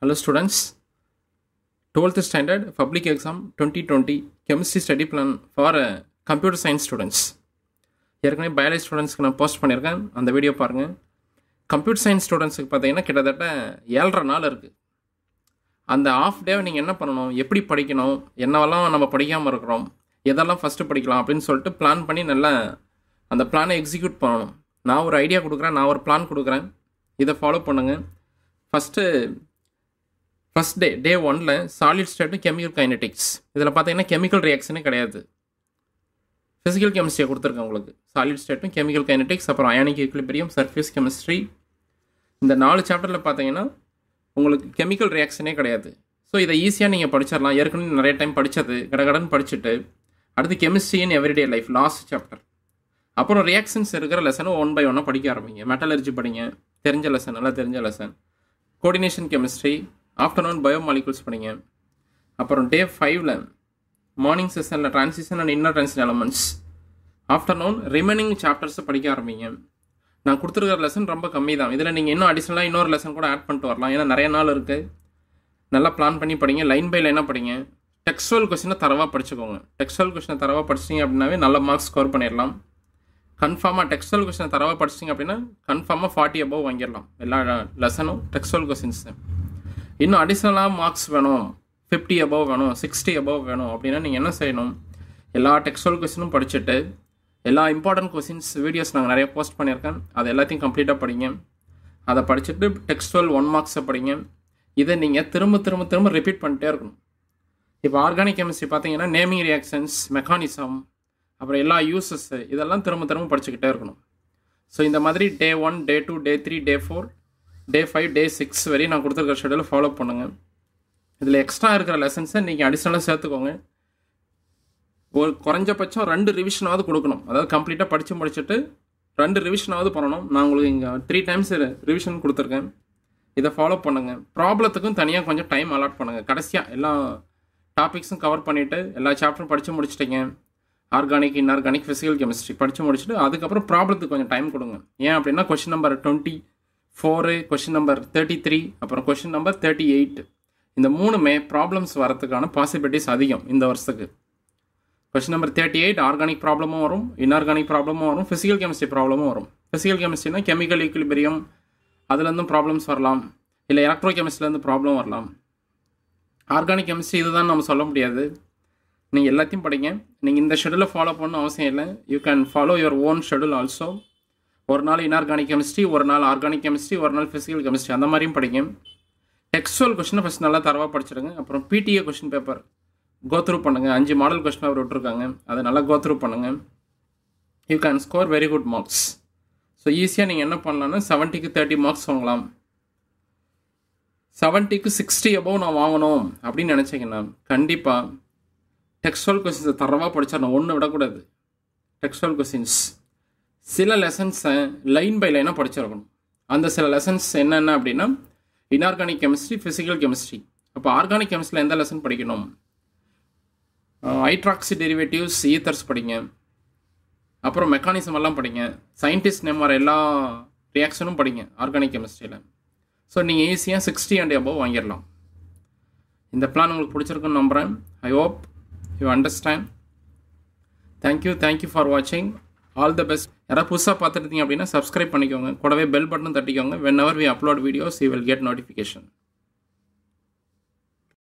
Hello students, 12th standard public exam 2020 chemistry study plan for uh, computer science students. ஏற்கனவே biology ஸ்டூடெண்ட்ஸ்க்கு நான் post பண்ணியிருக்கேன் அந்த video பாருங்கள் கம்ப்யூட்டர் சயின்ஸ் ஸ்டூடெண்ட்ஸுக்கு பார்த்தீங்கன்னா கிட்டத்தட்ட ஏழரை நாள் இருக்குது அந்த ஆஃப் டேவை நீங்கள் என்ன பண்ணணும் எப்படி படிக்கணும் என்னவெல்லாம் நம்ம படிக்காமல் இருக்கிறோம் எதெல்லாம் ஃபஸ்ட்டு படிக்கலாம் அப்படின்னு சொல்லிட்டு பிளான் பண்ணி நல்லா அந்த பிளானை எக்ஸிக்யூட் பண்ணணும் நான் ஒரு ஐடியா கொடுக்குறேன் நான் ஒரு பிளான் கொடுக்குறேன் இதை ஃபாலோ பண்ணுங்கள் ஃபஸ்ட்டு ஃபஸ்ட் டே டே ஒனில் சாலிட் ஸ்டேட்டும் கெமிக்கல் கைனடிக்ஸ் இதில் பார்த்தீங்கன்னா கெமிக்கல் ரியாக்ஷனே கிடையாது ஃபிசிக்கல் கெமிஸ்ட்ரியை கொடுத்துருக்கேன் உங்களுக்கு சாலிட் ஸ்டேட்டும் கெமிக்கல் கைனடிக்ஸ் அப்புறம் அயானிக் ஈக்குலிபிரியம் சர்ஃபேஸ் கெமிஸ்ட்ரி இந்த நாலு சாப்டரில் பார்த்தீங்கன்னா உங்களுக்கு கெமிக்கல் ரியாக்ஷனே கிடையாது ஸோ இதை ஈஸியாக நீங்கள் படிச்சிடலாம் ஏற்கனவே நிறைய டைம் படித்தது கடகடன் படிச்சுட்டு அடுத்து chemistry in everyday life last chapter அப்புறம் ரியாக்ஷன்ஸ் இருக்கிற லெசனும் ஒன் பை ஒன்னாக படிக்க ஆரம்பிங்க மெட்டலர்ஜி படிங்க தெரிஞ்ச லெசன் நல்லா தெரிஞ்ச lesson coordination chemistry afternoon biomolecules படிங்க அப்புறம் டே ஃபைவ்ல மார்னிங் செஷனில் transition and inner transition elements afternoon remaining சாப்டர்ஸை படிக்க ஆரம்பிங்க நான் கொடுத்துருக்கிற லெசன் ரொம்ப கம்மி தான் இதில் நீங்கள் இன்னும் அடிஷ்னலாக இன்னொரு லெசன் கூட ஆட் பண்ணிட்டு வரலாம் ஏன்னா நிறைய நாள் இருக்குது நல்லா பிளான் பண்ணி படிங்க லைன் பை லைனாக படிங்க டெக்ஸ்டுவல் கொஸ்டினை தரவாக படிச்சுக்கோங்க டெக்ஸ்டுவல் கொஸ்டினை தரவாக படிச்சிங்க அப்படின்னாவே நல்ல மார்க்ஸ் ஸ்கோர் பண்ணிடலாம் கன்ஃபார்மாக டெக்ஸ்டுவல் கொஸ்டினை தரவாக படிச்சிங்க அப்படின்னா கன்ஃபார்மாக ஃபார்ட்டி அபவ் வாங்கிடலாம் எல்லா லெசனும் டெக்ஸ்டுவல் கொஸ்டின்ஸு இன்னும் அடிஷ்னலாக மார்க்ஸ் வேணும் ஃபிஃப்டி அபவ் வேணும் சிக்ஸ்டி அபவ் வேணும் அப்படின்னா நீங்கள் என்ன செய்யணும் எல்லா டெக்ஸ்டுவல் கொஸ்டினும் படிச்சுட்டு எல்லா இம்பார்ட்டன்ட் கொஸ்டின்ஸ் வீடியோஸ் நாங்கள் நிறைய போஸ்ட் பண்ணியிருக்கேன் அது எல்லாத்தையும் கம்ப்ளீட்டாக படிங்க அதை படிச்சுட்டு டெக்ஸ்டுவல் ஒன் மார்க்ஸை படிங்க இதை நீங்கள் திரும்ப திரும்ப திரும்ப ரிப்பீட் பண்ணிட்டே இருக்கணும் இப்போ ஆர்கானிக் கெமிஸ்ட்ரி பார்த்தீங்கன்னா நேமிங் ரியாக்ஷன்ஸ் மெக்கானிசம் அப்புறம் எல்லா யூசஸ் இதெல்லாம் திரும்ப திரும்ப படிச்சுக்கிட்டே இருக்கணும் ஸோ இந்த மாதிரி day one day two day three day four day five day six வரையும் நான் கொடுத்துருக்க ஷெடியூலை ஃபாலோ பண்ணுங்கள் இதில் எக்ஸ்ட்ரா இருக்கிற லெசன்ஸை நீங்கள் அடிஷ்னலாக சேர்த்துக்கோங்க ஒரு குறைஞ்சபட்சம் ரெண்டு ரிவிஷனாவது கொடுக்கணும் அதாவது கம்ப்ளீட்டாக படித்து முடிச்சுட்டு ரெண்டு ரிவிஷனாவது பண்ணணும் நான் உங்களுக்கு இங்கே த்ரீ டைம்ஸ் ரிவிஷன் கொடுத்துருக்கேன் இதை ஃபாலோ பண்ணுங்கள் ப்ராப்ளத்துக்கும் தனியாக கொஞ்சம் டைம் அலாட் பண்ணுங்கள் கடைசியாக எல்லா டாபிக்ஸும் கவர் பண்ணிவிட்டு எல்லா சாப்டரும் படித்து முடிச்சிட்டிங்க ஆர்கானிக் இன்ஆர்கானிக் ஃபிசிக்கல் கெமிஸ்ட்ரி படித்து முடிச்சுட்டு அதுக்கப்புறம் ப்ராப்ளத்துக்கு கொஞ்சம் டைம் கொடுங்க ஏன் அப்படின்னா question number twenty four question number thirty three அப்புறம் கொஷின் நம்பர் தேர்ட்டி எயிட் இந்த மூணுமே ப்ராப்ளம்ஸ் வரதுக்கான பாசிபிலிட்டிஸ் அதிகம் இந்த வருஷத்துக்கு question number thirty eight organic ப்ராப்ளமும் வரும் இன்ஆர்கானிக் ப்ராப்ளமும் வரும் ஃபிசிக்கல் கெமிஸ்ட்ரி ப்ராப்ளமும் வரும் ஃபிசிக்கல் கெமிஸ்ட்ரினா கெமிக்கல் ஈக்குலிபிரியம் அதுலேருந்தும் ப்ராப்ளம்ஸ் வரலாம் இல்லை எலக்ட்ரோ கெமிஸ்ட்ரிலேருந்து ப்ராப்ளம் வரலாம் ஆர்கானிக் கெமிஸ்ட்ரி இதுதான் நம்ம சொல்ல முடியாது நீங்கள் எல்லாத்தையும் படிங்க நீங்கள் இந்த ஷெடியூலை ஃபாலோ பண்ணணும் அவசியம் இல்லை you can follow your own schedule also ஒரு நாள் இன்ஆர்கானிக் கெமிஸ்ட்ரி ஒரு நாள் ஆர்கானிக் கெமிஸ்ட்ரி ஒரு நாள் ஃபிசிக்கல் கெமிஸ்ட்ரி அந்த மாதிரியும் படிங்க டெக்ஸ்டுவல் கொஸ்டினை ஃபஸ்ட் நல்லா தரவாக படிச்சிடுங்க அப்புறம் பிடிஏ கொஸ்டின் பேப்பர் கோத்ரூ பண்ணுங்கள் அஞ்சு மாடல் கொஸ்டின் பேப்பர் விட்டுருக்காங்க அதை நல்லா கோத்ரூ பண்ணுங்கள் you can score very good marks so ஈஸியாக நீங்கள் என்ன பண்ணலான்னா செவன்ட்டிக்கு தேர்ட்டி மார்க்ஸ் வாங்கலாம் செவன்ட்டிக்கு சிக்ஸ்டி அபவ் நான் வாங்கணும் அப்படின்னு நினச்சிங்கன்னா கண்டிப்பாக டெக்ஸ்டுவல் கொஸ்டின்ஸை தரவாக படித்தா நான் ஒன்று விடக்கூடாது டெக்ஸ்டுவல் கொஸ்டின்ஸ் சில லெசன்ஸை லைன் பை லைனாக படிச்சிருக்கணும் அந்த சில லெசன்ஸ் என்னென்ன அப்படின்னா இன்ஆர்கானிக் கெமிஸ்ட்ரி ஃபிசிக்கல் கெமிஸ்ட்ரி அப்போ ஆர்கானிக் கெமிஸ்ட்ரியில் எந்த லெசன் படிக்கணும் ஹைட்ராக்சி டெரிவேட்டிவ்ஸ் ஈத்தர்ஸ் படிங்க அப்புறம் மெக்கானிசம் எல்லாம் படிங்க சயின்டிஸ்ட் நேம் வர எல்லா ரியாக்ஷனும் படிங்க ஆர்கானிக் கெமிஸ்ட்ரியில் ஸோ நீங்கள் ஈஸியாக சிக்ஸ்டி அண்ட் அபவ் வாங்கிடலாம் இந்த பிளான் உங்களுக்கு பிடிச்சிருக்குன்னு நம்புகிறேன் I hope you understand thank you thank you for வாட்சிங் ஆல் த பெஸ்ட் யாராவது புதுசாக பார்த்துருந்தீங்க அப்படின்னா சப்ஸ்கிரைப் பண்ணிக்கோங்க கூடவே பெல் பட்டன் தட்டிக்கோங்க whenever we upload videos you will get notification